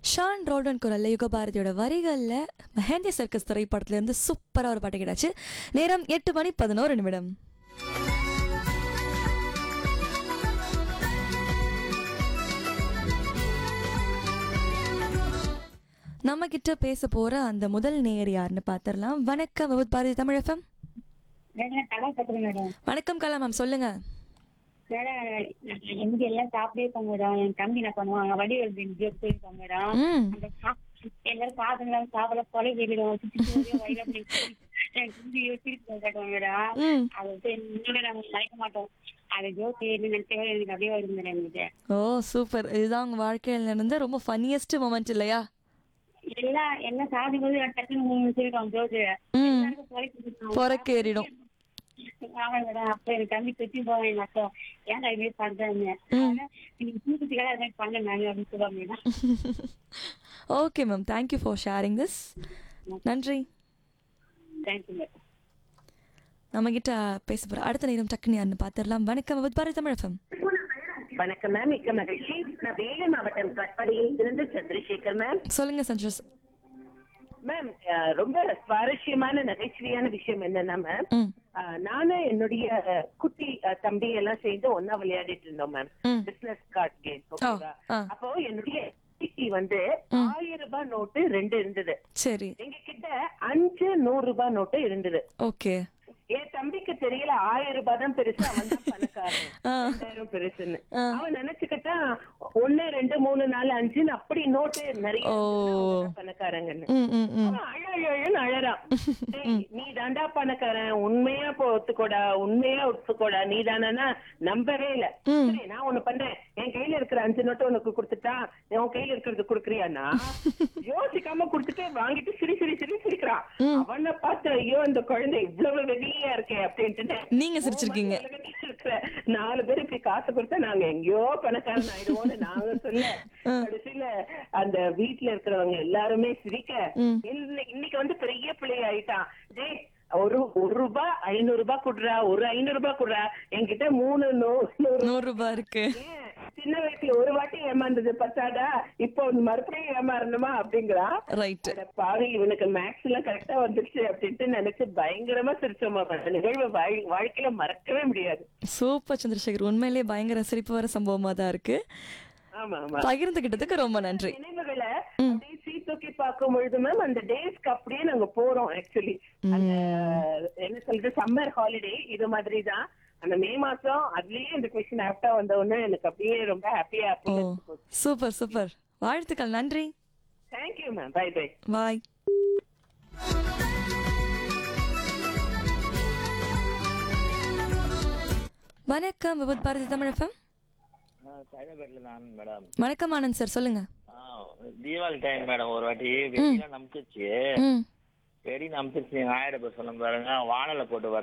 Shawn Roldan குரல்ல யுகபாரதியோட வரிகளில் mehndi circus திரைப்படத்துலேருந்து சூப்பராக ஒரு பாட்டு கிடைச்சு நேரம் எட்டு மணி பதினோரு நிமிடம் நம்ம கிட்ட பேச போற அந்த முதல் நேயர் யாருன்னு பார்த்துடலாம் வணக்கம் விபத் பாரதி தமிழ் எஃப்எம் மேடம் கலா கட்டுறேன் மேடம் வணக்கம் கலா மேம் சொல்லுங்க மேடம் எங்க எல்லாம் சாப்பிட்டே மேடம் என் தம்பி என்ன பண்ணுவாங்க வடி எழுதி போயிருப்பாங்க மேடம் ம் அந்த சா- எல்லாரும் சாப்பிடுங்க சாப்பிட கொலை கேட்டுடும் வயிறு அப்படி என் தம்பி யோசிச்சு காட்டுவாங்க மேடம் ம் அது வந்து இன்னும் நாங்க மறைக்க மாட்டோம் அது ஜோசி நினைச்சே எனக்கு அப்படியே வருது மேடம் எனக்கு ஓ சூப்பர் இதுதான் உங்க வாழ்க்கையில நடந்த ரொம்ப ஃபன்னியஸ்ட் மொமெண்ட் இல்லையா எல்லாம் என்ன சாப்பிடும்போது டக்குன்னு மூணு சொல்லிடுவோம் ஜோசி ம் எல்லாருக்கும் கொலை கொடுத்துருவாங்க. பொறக்கு ஏறிடும் ஆமா மேடம் அப்ப என் தம்பி சுத்தி போவேன் எங்க அக்கா ஏன்டா இது மாதிரி பண்றேன்னு ஆனா, நீங்க தூக்கத்துக்காக அது மாதிரி பண்ண நாங்க அப்படின்னு சொல்லுவாங்க madam okay ma'am thank you for sharing this நன்றி தேங்க்யூ மேடம் நம்ம கிட்ட பேச போற அடுத்த நேரம் டக்குன்னு யாருன்னு பார்த்துடலாம் வணக்கம் விபத் பாரதி தமிழ் எஃப்எம் வணக்கம் மேம் மிக்க மகிழ்ச்சி நான் வேலூர் மாவட்டம் கட்பாடியில் இருந்து சந்திரசேகர் மேம் சொல்லுங்க சஞ்சோஸ் மேம் அஹ், ரொம்ப சுவாரஸ்யமான நகைச்சுவையான விஷயம் என்னன்னா மேம் ம் அஹ், நானும் என்னுடைய அஹ், குட்டி அஹ், தம்பி எல்லாம் சேர்ந்து ஒன்னா விளையாடிட்டு இருந்தோம் மேம் ம். பிசினஸ் கார்டு கேம் ஓகேவா ஆ. அப்போ என்னுடைய குட்டி வந்து ஆயிரம் ரூபாய் நோட்டு ரெண்டு இருந்தது சரி எங்க கிட்ட அஞ்சு நூறு ரூபாய் நோட்டு இருந்தது ஓகே என் தம்பிக்கு தெரியல ஆயிரம் ரூபாய் தான் பெருசு அவன் தான் பணக்காரன் ஆ. ரெண்டாயிரம் பெருசுன்னு ஆ. அவன் நினைச்சுக்கிட்டான் ஒண்ணு ரெண்டு மூணு நாலு அஞ்சுன்னு அப்படி நோட்டு நிறைய ஓ. இருந்ததுன்னா அவங்க தான் பணக்காரங்கன்னு ம் ம் ம் அவன் அழ அழன்னு அழறான் டேய், நீ தாண்டா பணக்காரன் உண்மையா போ ஒத்துக்கோடா உண்மையா ஒத்துக்கோடா நீ தானா நம்பவே இல்ல சரி நான் ஒண்ணு பண்றேன் என் கையில இருக்கிற அஞ்சு நோட்டு உனக்கு கொடுத்துட்டா உன் கையில இருக்கிறது கொடுக்குறியான்னா யோசிக்காம கொடுத்துட்டு வாங்கிட்டு சிரி சிரி சிரி சிரிக்கிறான் அவனை பார்த்து ஐயோ இந்த குழந்தை இவ்வளவு வெகுளியா இருக்கே அப்படின்ட்டு நீங்க சிரிச்சிருக்கீங்க உலகத்துல இருக்கிற நாலு பேர் இப்படி காசு கொடுத்தா நாங்க எங்கேயோ பணக்காரன் ஆயிடுவோம்னு நாங்க சொல்ல கடைசியில அந்த வீட்டுல இருக்கிறவங்க எல்லாருமே சிரிக்க இன்னை- இன்னைக்கு வந்து பெரிய பிள்ளை ஆயிட்டான் டேய் ஒரு ஒரு ரூபாய் ஐநூறு ரூபாய் குடுறா ஒரு ஐநூறு ரூபாய் குடுறா என்கிட்ட மூணு நூ- நூறு நூறு ரூபாய் இருக்கு ஏன், சின்ன வயசுல ஒரு வாட்டி ஏமாந்தது பத்தாடா இப்போ மறுபடியும் ஏமாறணுமா அப்படிங்கிறான் ரைட் அட பாவி இவனுக்கு மேக்ஸ் எல்லாம் கரெக்டா வந்துருச்சு அப்படின்ட்டு நினைச்சு பயங்கரமா சிரிச்சோமா அந்த நிகழ்வு வாழ்- வாழ்க்கையில மறக்கவே முடியாது சூப்பர் சந்திரசேகர் உண்மையிலேயே பயங்கர சிரிப்பு வர சம்பவமா தான் இருக்கு ஆமா ஆமா பகிர்ந்துகிட்டதுக்கு ரொம்ப நன்றி நினைவுகளை அப்படியே சீத்தூக்கி பார்க்கும் பொழுது மேம் அந்த டேஸ்க்கு அப்படியே நாங்க போறோம் ஆக்சுவலி அந்த என்ன சொல்றது சம்மர் ஹாலிடே இது மாதிரி தான் அந்த மே மாசம் அதுலயே இந்த கொஸ்டின் ஆப்டா வந்த உடனே எனக்கு அப்படியே ரொம்ப ஹாப்பியா ஓ சூப்பர் சூப்பர் வாழ்த்துக்கள் நன்றி thank you ma'am bye bye bye வணக்கம் விபத் பாரதி தமிழ் எஃப்எம் சைதாபேட்டில் தான் மேடம் வணக்கம் ஆனந்த் சார் சொல்லுங்க ஆ தீபாவளி டைம் மேடம் ஒரு வாட்டி வெடிலாம் நம்பிச்சிருச்சு ம் வெடி நம்பிச்சிருச்சு ஆயிரம் பேர் சொன்ன பாருங்க வானல போட்டு